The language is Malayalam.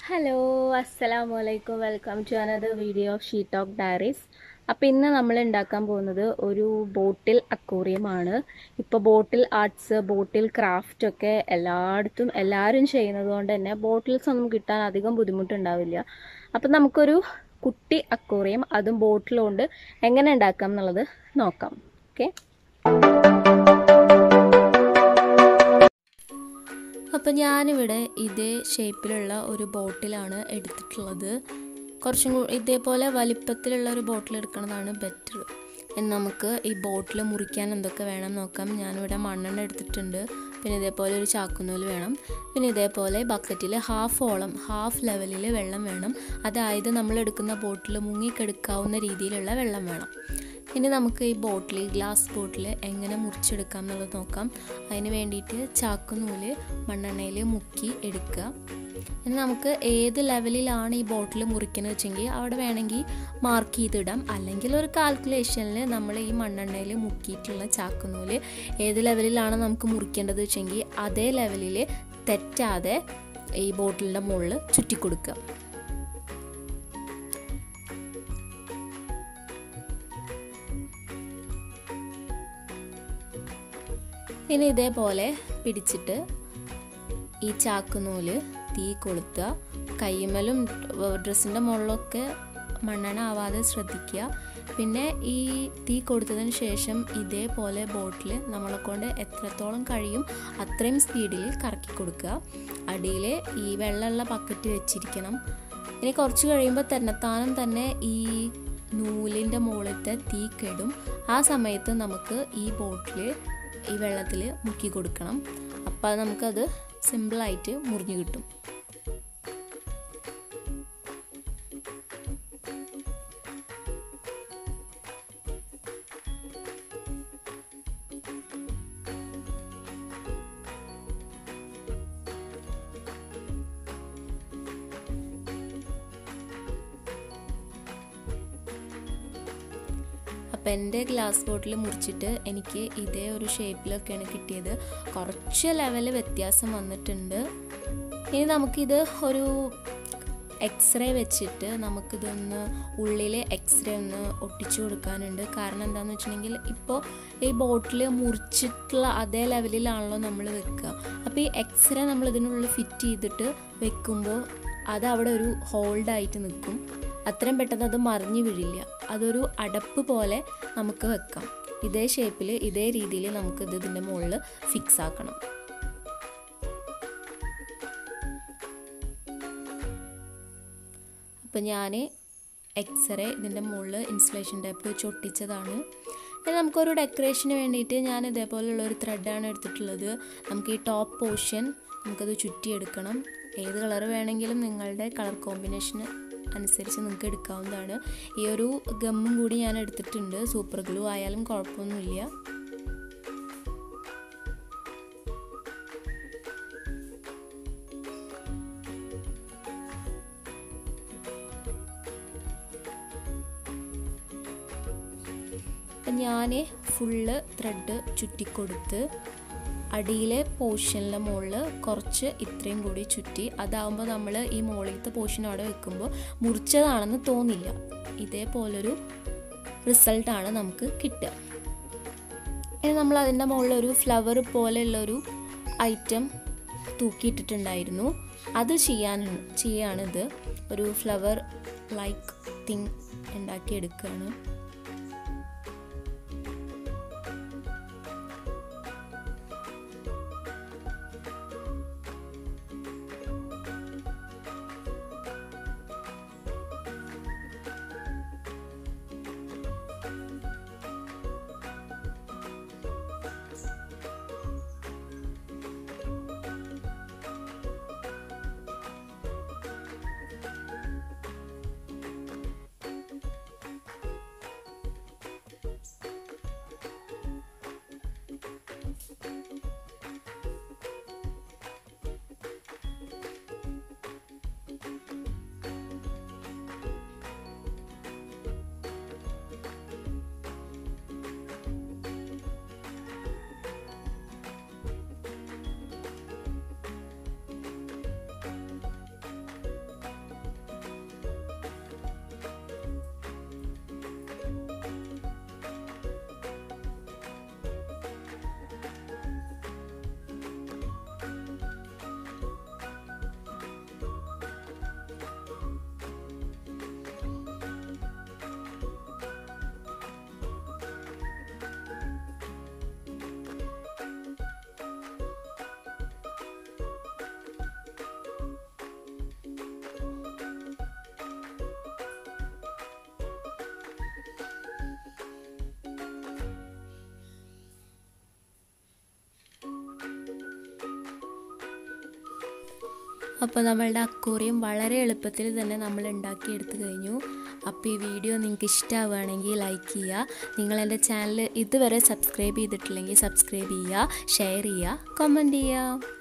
ഹലോ അസ്സലാമു അലൈക്കും welcome to another video of She Talk Diaries അപ്പോൾ ഇന്ന് നമ്മൾ ഉണ്ടാക്കാൻ പോകുന്നത് ഒരു ബോട്ടിൽ അക്വേറിയമാണ് ഇപ്പോൾ ബോട്ടിൽ ആർട്സ് ബോട്ടിൽ ക്രാഫ്റ്റ് ഒക്കെ എല്ലായിടത്തും എല്ലാവരും ചെയ്യുന്നത് കൊണ്ട് തന്നെ ബോട്ടിൽസ് ഒന്നും കിട്ടാൻ അധികം ബുദ്ധിമുട്ടുണ്ടാവില്ല അപ്പം നമുക്കൊരു കുട്ടി അക്വേറിയം അതും ബോട്ടിലുകൊണ്ട് എങ്ങനെ ഉണ്ടാക്കാം എന്നുള്ളത് നോക്കാം ഓക്കെ അപ്പോൾ ഞാനിവിടെ ഇതേ ഷേപ്പിലുള്ള ഒരു ബോട്ടിലാണ് എടുത്തിട്ടുള്ളത് കുറച്ചും കൂടി ഇതേപോലെ വലിപ്പത്തിലുള്ള ഒരു ബോട്ടിൽ എടുക്കുന്നതാണ് ബെറ്റർ നമുക്ക് ഈ ബോട്ടിൽ മുറിക്കാൻ എന്തൊക്കെ വേണം നോക്കാം ഞാനിവിടെ മണ്ണെണ്ണ എടുത്തിട്ടുണ്ട് പിന്നെ ഇതേപോലെ ഒരു ചാക്കുന്നൂല് വേണം പിന്നെ ഇതേപോലെ ബക്കറ്റിൽ ഹാഫ് ഓളം ഹാഫ് ലെവലിൽ വെള്ളം വേണം അതായത് നമ്മൾ എടുക്കുന്ന ബോട്ടിൽ മുങ്ങിക്കെടുക്കാവുന്ന രീതിയിലുള്ള വെള്ളം വേണം ഇനി നമുക്ക് ഈ ബോട്ടിൽ ഗ്ലാസ് ബോട്ടിൽ എങ്ങനെ മുറിച്ചെടുക്കാം എന്നുള്ളത് നോക്കാം അതിന് വേണ്ടിയിട്ട് ചാക്കുനൂല് മണ്ണെണ്ണയിൽ മുക്കി എടുക്കുക ഇനി നമുക്ക് ഏത് ലെവലിലാണ് ഈ ബോട്ടിൽ മുറിക്കുന്നത് വെച്ചെങ്കിൽ അവിടെ വേണമെങ്കിൽ മാർക്ക് ചെയ്തിടാം അല്ലെങ്കിൽ ഒരു കാൽക്കുലേഷനിൽ നമ്മൾ ഈ മണ്ണെണ്ണയിൽ മുക്കിയിട്ടുള്ള ചാക്കുനൂല് ഏത് ലെവലിലാണ് നമുക്ക് മുറിക്കേണ്ടത് വെച്ചെങ്കിൽ അതേ ലെവലിൽ തെറ്റാതെ ഈ ബോട്ടിലിൻ്റെ മുകളിൽ ചുറ്റിക്കൊടുക്കുക ഇനി ഇതേപോലെ പിടിച്ചിട്ട് ഈ ചാക്കുനൂല് തീ കൊളുത്തുക കയ്യുമ്മലും ഡ്രസ്സിൻ്റെ മുകളിലൊക്കെ മണ്ണെണ്ണ ആവാതെ ശ്രദ്ധിക്കുക പിന്നെ ഈ തീ കൊടുത്തതിന് ശേഷം ഇതേപോലെ ബോട്ടിൽ നമ്മളെ കൊണ്ട് എത്രത്തോളം കഴിയും അത്രയും സ്പീഡിൽ കറക്കി കൊടുക്കുക അടിയിൽ ഈ വെള്ളമുള്ള ബക്കറ്റ് വെച്ചിരിക്കണം ഇനി കുറച്ച് കഴിയുമ്പോൾ തന്നെത്താനും തന്നെ ഈ നൂലിൻ്റെ മുകളിലത്തെ തീ കെടും ആ സമയത്ത് നമുക്ക് ഈ ബോട്ടിൽ ഈ വെള്ളത്തിൽ മുക്കി കൊടുക്കണം അപ്പോൾ നമുക്കത് സിമ്പിളായിട്ട് മുറിഞ്ഞു കിട്ടും അപ്പം എൻ്റെ ഗ്ലാസ് ബോട്ടിൽ മുറിച്ചിട്ട് എനിക്ക് ഇതേ ഒരു ഷേപ്പിലൊക്കെയാണ് കിട്ടിയത് കുറച്ച് ലെവൽ വ്യത്യാസം വന്നിട്ടുണ്ട് ഇനി നമുക്കിത് ഒരു എക്സ്റേ വെച്ചിട്ട് നമുക്കിതൊന്ന് ഉള്ളിൽ എക്സ്റേ ഒന്ന് ഒട്ടിച്ചു കൊടുക്കാനുണ്ട് കാരണം എന്താണെന്ന് വെച്ചിട്ടുണ്ടെങ്കിൽ ഇപ്പോൾ ഈ ബോട്ടിൽ മുറിച്ചിട്ടുള്ള അതേ ലെവലിലാണല്ലോ നമ്മൾ വെക്കുക അപ്പോൾ ഈ എക്സ്റേ നമ്മൾ ഇതിനുള്ളിൽ ഫിറ്റ് ചെയ്തിട്ട് വെക്കുമ്പോൾ അത് അവിടെ ഒരു ഹോൾഡായിട്ട് നിൽക്കും അത്രയും പെട്ടെന്ന് അത് മറിഞ്ഞു വീഴില്ല അതൊരു അടപ്പ് പോലെ നമുക്ക് വെക്കാം ഇതേ ഷേപ്പിൽ ഇതേ രീതിയിൽ നമുക്ക് ഇത് ഇതിൻ്റെ മുകളിൽ ഫിക്സ് ആക്കണം അപ്പം ഞാൻ എക്സ്റേ ഇതിൻ്റെ മുകളിൽ ഇൻസുലേഷൻ ടേപ്പ് വെച്ച് ഒട്ടിച്ചതാണ് ഇനി നമുക്കൊരു ഡെക്കറേഷന് വേണ്ടിയിട്ട് ഞാൻ ഇതേപോലെയുള്ള ഒരു ത്രെഡാണ് എടുത്തിട്ടുള്ളത് നമുക്ക് ഈ ടോപ്പ് പോർഷൻ നമുക്കത് ചുറ്റിയെടുക്കണം ഏത് കളർ വേണമെങ്കിലും നിങ്ങളുടെ കളർ കോമ്പിനേഷന് അനുസരിച്ച് നിങ്ങൾക്ക് എടുക്കാവുന്നതാണ് ഈ ഒരു ഗമ്മും കൂടി ഞാൻ എടുത്തിട്ടുണ്ട് സൂപ്പർ ഗ്ലൂ ആയാലും കുഴപ്പമൊന്നുമില്ല അപ്പം ഞാൻ ഫുള്ള് ത്രെഡ് ചുറ്റിക്കൊടുത്ത് അടിയിലെ പോർഷനിലെ മുകളിൽ കുറച്ച് ഇത്രയും കൂടി ചുറ്റി അതാവുമ്പോൾ നമ്മൾ ഈ മുകളിലത്തെ പോർഷൻ അവിടെ വെക്കുമ്പോൾ മുറിച്ചതാണെന്ന് തോന്നില്ല ഇതേപോലൊരു റിസൾട്ടാണ് നമുക്ക് കിട്ടുക ഇനി നമ്മൾ അതിൻ്റെ മുകളിൽ ഒരു ഫ്ലവർ പോലെയുള്ളൊരു ഐറ്റം തൂക്കിയിട്ടിട്ടുണ്ടായിരുന്നു അത് ചെയ്യാൻ ചെയ്യാണിത് ഒരു ഫ്ലവർ ലൈക്ക് തിങ് ഉണ്ടാക്കിയെടുക്കുകയാണ് അപ്പോൾ നമ്മളുടെ അക്കൂറിയം വളരെ എളുപ്പത്തിൽ തന്നെ നമ്മൾ ഉണ്ടാക്കിയെടുത്ത് കഴിഞ്ഞു അപ്പോൾ ഈ വീഡിയോ നിങ്ങൾക്ക് ഇഷ്ടമാവുകയാണെങ്കിൽ ലൈക്ക് ചെയ്യുക നിങ്ങൾ എൻ്റെ ചാനൽ ഇതുവരെ സബ്സ്ക്രൈബ് ചെയ്തിട്ടില്ലെങ്കിൽ സബ്സ്ക്രൈബ് ചെയ്യുക ഷെയർ ചെയ്യുക കമൻറ്റ് ചെയ്യുക